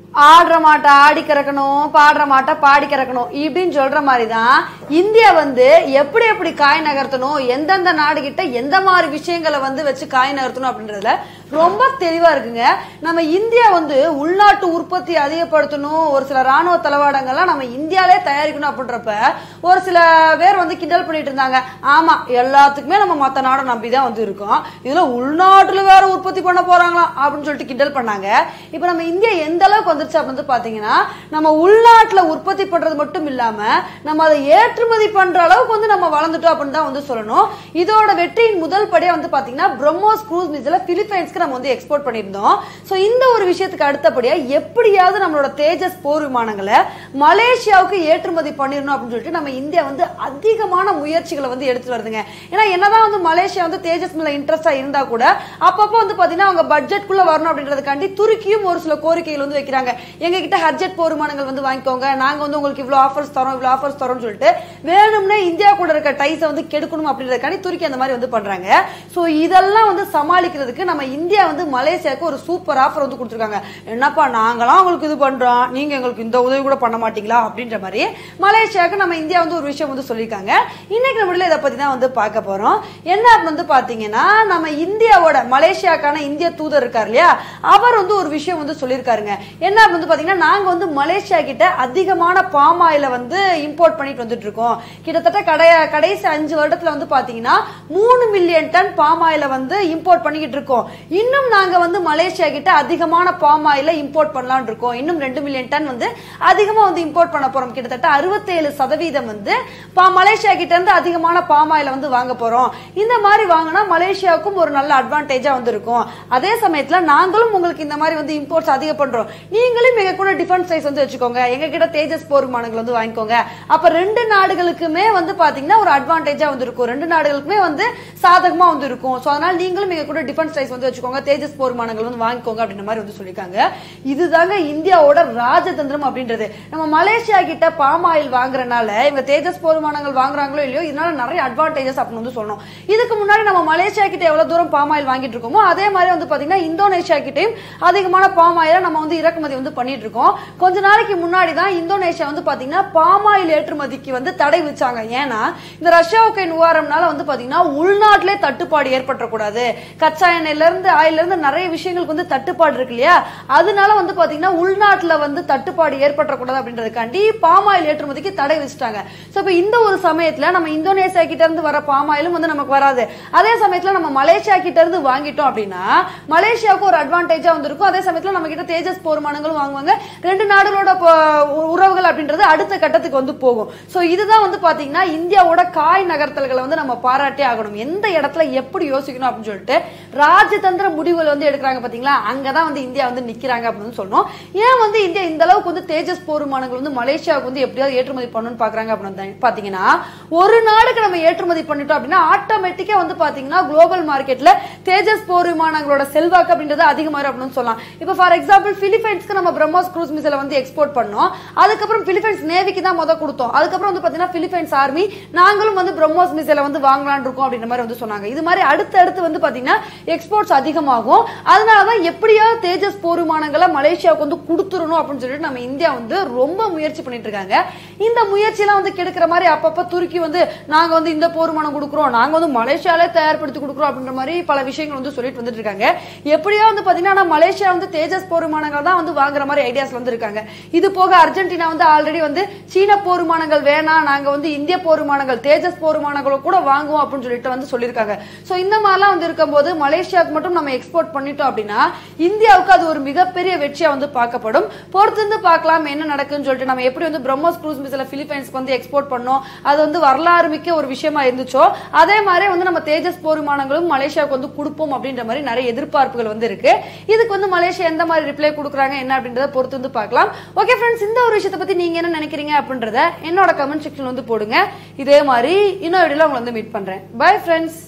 ஆடுற மாட்டை ஆடி கறக்கணும் பாடுற மாட்டை பாடி கறக்கணும் இப்படின்னு சொல்ற மாதிரி தான் இந்தியா வந்து எப்படி எப்படி காய் நகர்த்தணும் எந்தெந்த நாடு கிட்ட எந்த மாதிரி விஷயங்களை வந்து வச்சு காய் நகர்த்தணும் அப்படின்றதுல ரொம்ப தெளிவா இருக்குங்க நம்ம இந்தியா வந்து உள்நாட்டு உற்பத்தி அதிகப்படுத்தணும் ஒரு சில ராணுவ தளவாடங்கள்லாம் நம்ம இந்தியாலே தயாரிக்கணும் அப்படின்றப்ப ஒரு சில பேர் வந்து கிண்டல் பண்ணிட்டு இருந்தாங்க ஆமா எல்லாத்துக்குமே நம்ம மத்த நாடை நம்பி தான் வந்து இருக்கோம் இதுல உள்நாட்டுல வேற உற்பத்தி பண்ண போறாங்களாம் அப்படின்னு சொல்லிட்டு கிண்டல் பண்ணாங்க இப்ப நம்ம இந்தியா எந்த அளவுக்கு வந்துருச்சு அப்படின்னு வந்து பாத்தீங்கன்னா நம்ம உள்நாட்டுல உற்பத்தி பண்றது மட்டும் இல்லாம நம்ம அதை ஏற்றுமதி பண்ற அளவுக்கு வந்து நம்ம வளர்ந்துட்டோம் அப்படின்னு தான் வந்து சொல்லணும் இதோட வெற்றியின் முதல் படியா வந்து பாத்தீங்கன்னா பிரம்மோஸ் க்ரூஸ் மிசைல பிலிப்பைன்ஸ்க்கு நம்ம வந்து எக்ஸ்போர்ட் பண்ணியிருந்தோம் சோ இந்த ஒரு விஷயத்துக்கு அடுத்தபடியா எப்படியாவது நம்மளோட தேஜஸ் போர் விமானங்களை மலேசியாவுக்கு ஏற்றுமதி பண்ணிடணும் அப்படின்னு சொல்லிட்டு நம்ம இந்தியா வந்து அதிகமான முயற்சிகளை வந்து எடுத்து வருதுங்க ஏன்னா என்னதான் வந்து மலேசியா வந்து தேஜஸ் மேல இன்ட்ரெஸ்டா இருந்தா கூட அப்பப்போ வந்து பாத்தீங்கன்னா அவங்க பட்ஜெட்குள்ள வரணும் அப்படின்றதுக்காண்டி துருக்கியும் ஒரு சில கோரிக்கைகள் வந்து வைக்கிறாங்க எங்க கிட்ட ஹர்ஜெட் போர் விமானங்கள் வந்து வாங்கிக்கோங்க நாங்க வந்து உங்களுக்கு இவ்வளவு ஆஃபர்ஸ் தரோம் இவ்வளவு ஆஃபர்ஸ் தரோம்னு சொல்லிட்டு வேணும்னே இந்தியா கூட இருக்க டைஸை வந்து கெடுக்கணும் அப்படின்றதுக்காண்டி துருக்கி அந்த மாதிரி வந்து பண்றாங்க சோ இதெல்லாம் வந்து சமாளிக்கிறதுக்கு நம்ம இந்தியா வந்து மலேசியாவுக்கு ஒரு சூப்பர் ஆஃபர் வந்து கொடுத்துருக்காங்க என்னப்பா நாங்களாம் உங்களுக்கு இது பண்றோம் நீங்க எங்களுக்கு இந்த உதவி கூட பண்ண மாட்டீங்களா அப்படின்ற மாதிரி மலேசியாவுக்கு நம்ம இந்தியா வந்து ஒரு விஷயம் வந்து சொல்லியிருக்காங்க இன்னைக்கு நம்ம இதை பத்தி தான் வந்து பார்க்க போறோம் என்ன அப்படின்னு வந்து பாத்தீங்கன்னா நம்ம இந்தியாவோட மலேசியாக்கான இந்திய தூதர் இருக்கார் இல்லையா அவர் வந்து ஒரு விஷயம் வந்து சொல்லியிருக்காருங்க என்ன அப்படின்னு வந்து பாத்தீங்கன்னா நாங்க வந்து மலேசியா கிட்ட அதிகமான பாம் ஆயில வந்து இம்போர்ட் பண்ணிட்டு வந்துட்டு இருக்கோம் கிட்டத்தட்ட கடை கடைசி அஞ்சு வருடத்துல வந்து பாத்தீங்கன்னா மூணு மில்லியன் டன் பாம் ஆயில வந்து இம்போர்ட் பண்ணிக்கிட்டு இருக்கோம் இன்னும் நாங்க வந்து மலேசியா கிட்ட அதிகமான பாம் ஆயில இம்போர்ட் பண்ணலாம்னு இருக்கோம் இன்னும் ரெண்டு மில்லியன் டன் வந்து அதிகமா வந்து இம்போர்ட் பண்ண போறோம் கிட்டத்தட்ட அறுபத்தேழு சதவீதம் வந்து பா- மலேசியா கிட்ட இருந்து அதிகமான பாம் ஆயில வந்து வாங்க போறோம் இந்த மாதிரி வாங்கினா மலேசியாவுக்கும் ஒரு நல்ல அட்வான்டேஜா வந்து இருக்கும் அதே சமயத்துல நாங்களும் உங்களுக்கு இந்த மாதிரி வந்து இம்போர்ட்ஸ் அதிகம் பண்றோம் நீங்களும் எங்க கூட டிஃபென்ஸ் சைஸ் வந்து வச்சுக்கோங்க எங்க கிட்ட தேஜஸ் போர் விமானங்கள் வந்து வாங்கிக்கோங்க அப்ப ரெண்டு நாடுகளுக்குமே வந்து பாத்தீங்கன்னா ஒரு அட்வான்டேஜா வந்து இருக்கும் ரெண்டு நாடுகளுக்குமே வந்து சாதகமா வந்து இருக்கும் சோ அதனால நீங்களும் எங்க கூட டிஃபென்ஸ் சைஸ் வந்து வச்சுக்கோங்க தேஜஸ் போர் விமானங்கள் வந்து வாங்கிக்கோங்க அப்படின்ற மாதிரி வந்து சொல்லியிருக்காங்க இதுதாங்க இந்தியாவோட ராஜதந்திரம் அப்படின்றது நம்ம மலேசியா கிட்ட பாம் ஆயில் வாங்குறனால இவங்க தேஜஸ் போர் விமானங்கள் வாங்குறாங்களோ இல்லையோ இதனால நிறைய அட்வான்டேஜஸ் அப்படின்னு வந்து சொல்லணும் இதுக்கு முன்னாடி நம்ம மலேசியா கிட்ட எவ்வளவு தூரம் பாம் ஆயில் வாங்கிட்டு இருக்கோமோ அதே மாதிரி வந்து பாத்தீங்கன்னா இந்தோனேஷியா கிட்டயும் அதிகமான பாம் ஆயில நம்ம வந்து இறக்குமதி வந்து பண்ணிட்டு இருக்கோம் கொஞ்ச நாளைக்கு முன்னாடி தான் இந்தோனேஷியா வந்து பாத்தீங்கன்னா பாம் ஆயில் ஏற்றுமதிக்கு வந்து தடை வச்சாங்க ஏன்னா இந்த ரஷ்யா உக்ரைன் விவகாரம்னால வந்து பாத்தீங்கன்னா உள்நாட்டிலே தட்டுப்பாடு ஏற்பட்டக்கூடாது கச்சா எண்ணெயில இருந்து ஆயில இருந்து நிறைய விஷயங்களுக்கு வந்து தட்டுப்பாடு இருக்கு இல்லையா அதனால வந்து பாத்தீங்கன்னா உள்நாட்டுல வந்து தட்டுப்பாடு ஏற்பட்டக்கூடாது அப்படின்றதுக்காண்டி பாம் ஆயில் ஏற்றுமதிக்கு தடை வச்சுட்டாங்க சோ இப்ப இந்த ஒரு சமயத்துல நம்ம இந்தோனேசியா கிட்ட இருந்து வர பாம் ஆயிலும் வந்து நமக்கு வராது அதே சமயத்துல நம்ம மலேசியா கிட்ட இருந்து வாங்கிட்டோம் அப்படின்னா மலேசியாவுக்கு ஒரு அட்வான்டேஜா வந்து இருக்கும் அதே சமயத்துல நம்ம கிட்ட தேஜஸ் போர்மானங்களும் வாங்குவாங்க ரெண்டு நாடுகளோட ப- உ- உறவுகள் அப்படின்றது அடுத்த கட்டத்துக்கு வந்து போகும் சோ இதுதான் வந்து பாத்தீங்கன்னா இந்தியாவோட காய் நகர்த்தல்களை வந்து நம்ம பாராட்டே ஆகணும் எந்த இடத்துல எப்படி யோசிக்கணும் அப்படின்னு சொல்லிட்டு ராஜதந்திர முடிவுகள் வந்து எடுக்கிறாங்க பாத்தீங்களா அங்கதான் வந்து இந்தியா வந்து நிக்கிறாங்க அப்படின்னு சொல்லணும் ஏன் வந்து இந்தியா இந்த அளவுக்கு வந்து தேஜஸ் போர் விமானங்கள் வந்து மலேசியாவுக்கு வந்து எப்படியாவது ஏற்றுமதி பண்ணணும்னு பாக்குறாங்க அப்படின்னு வந்து பாத்தீங்கன்னா ஒரு நாடுக்கு நம்ம ஏற்றுமதி பண்ணிட்டோம் அப்படின்னா ஆட்டோமேட்டிக்கா வந்து பாத்தீங்கன்னா குளோபல் மார்க்கெட்ல தேஜஸ் போர் விமானங்களோட செல்வாக்கு அப்படின்றது அதிகமாயிரும் அப்படின்னு சொல்லலாம் இப்போ ஃபார் எக்ஸாம்பிள் பிலிப்பைன்ஸ்க்கு நம்ம பிரம்மோஸ் க்ரூஸ் மிசைல வந்து எக்ஸ்போர்ட் பண்ணோம் அதுக்கப்புறம் பிலிப்பைன்ஸ் நேவிக்கு தான் முத கொடுத்தோம் அதுக்கப்புறம் வந்து பாத்தீங்கன்னா பிலிப்பைன்ஸ் ஆர்மி நாங்களும் வந்து பிரம்மோஸ் மிசைல வந்து வாங்கலாம்னு இருக்கோம் அப்படின்ற மாதிரி வந்து சொன்னாங்க இது மாதிரி அடுத்து அடுத்து வந்து பாத்தீங்கன்னா எக்ஸ்போர்ட்ஸ் அதிகமாகும் அதனாலதான் எப்படியாவது தேஜஸ் போர் விமானங்களை மலேசியாவுக்கு வந்து கொடுத்துடணும் அப்படின்னு சொல்லிட்டு நம்ம இந்தியா வந்து ரொம்ப முயற்சி பண்ணிட்டு இருக்காங்க இந்த முயற்சியெல்லாம் வந்து கெடுக்கிற மாதிரி அப்பப்ப துருக்கி வந்து நாங்க வந்து இந்த போர் விமானம் கொடுக்குறோம் நாங்க வந்து மலேசியாலே தயார்படுத்தி கொடுக்குறோம் அப்படின்ற மாதிரி பல விஷயங்கள் வந்து சொல்லிட்டு வந்துட்டு இருக்காங்க எப்படியா வந்து பாத்தீங்கன்னா ஆனா மலேசியா வந்து தேஜஸ் போர் விமானங்கள் தான் வந்து வாங்குற மாதிரி ஐடியாஸ்ல வந்து இருக்காங்க இது போக அர்ஜென்டினா வந்து ஆல்ரெடி வந்து சீன போர் விமானங்கள் வேணாம் நாங்க வந்து இந்திய போர் விமானங்கள் தேஜஸ் போர் விமானங்களை கூட வாங்குவோம் அப்படின்னு சொல்லிட்டு வந்து சொல்லியிருக்காங்க சோ இந்த மாதிரிலாம் வந்து இருக்கும்போது மலேசியாவுக்கு மட்டும் நம்ம எக்ஸ்போர்ட் பண்ணிட்டோம் அப்படின்னா இந்தியாவுக்கு அது ஒரு மிகப்பெரிய வெற்றியா வந்து பார்க்கப்படும் பொறுத்திருந்து பார்க்கலாம் என்ன நடக்குன்னு சொல்லிட்டு நம்ம எப்படி வந்து பிரம்மோஸ் க்ரூஸ் மிசில பிலிப்பைன்ஸ்க்கு வந்து எக்ஸ்போர்ட் பண்ணோம் அது வந்து வரலாறு மிக்க ஒரு விஷயமா இருந்துச்சோ அதே மாதிரி வந்து நம்ம தேஜஸ் போர் விமானங்களும் மலேசியாவுக்கு வந்து கொடுப்போம் அப்படின்ற மாதிரி நிறைய எதிர்பார்ப்புகள் வந்து இருக்கு இதுக்கு வந்து மலேசியா எந்த மாதிரி ரிப்ளை கொடுக்குறாங்க என்ன அப்படின்றத பொறுத்து வந்து பார்க்கலாம் ஓகே ஃப்ரெண்ட்ஸ் இந்த ஒரு விஷயத்தை பத்தி நீங்க என்ன நினைக்கிறீங்க அப்படின்றத என்னோட கமெண்ட் செக்ஷன் வந்து போடுங்க இதே மாதிரி இன்னொரு வீடியோல உங்களை வந்து மீட் பண்றேன் பை ஃப்ரெண்ட்ஸ்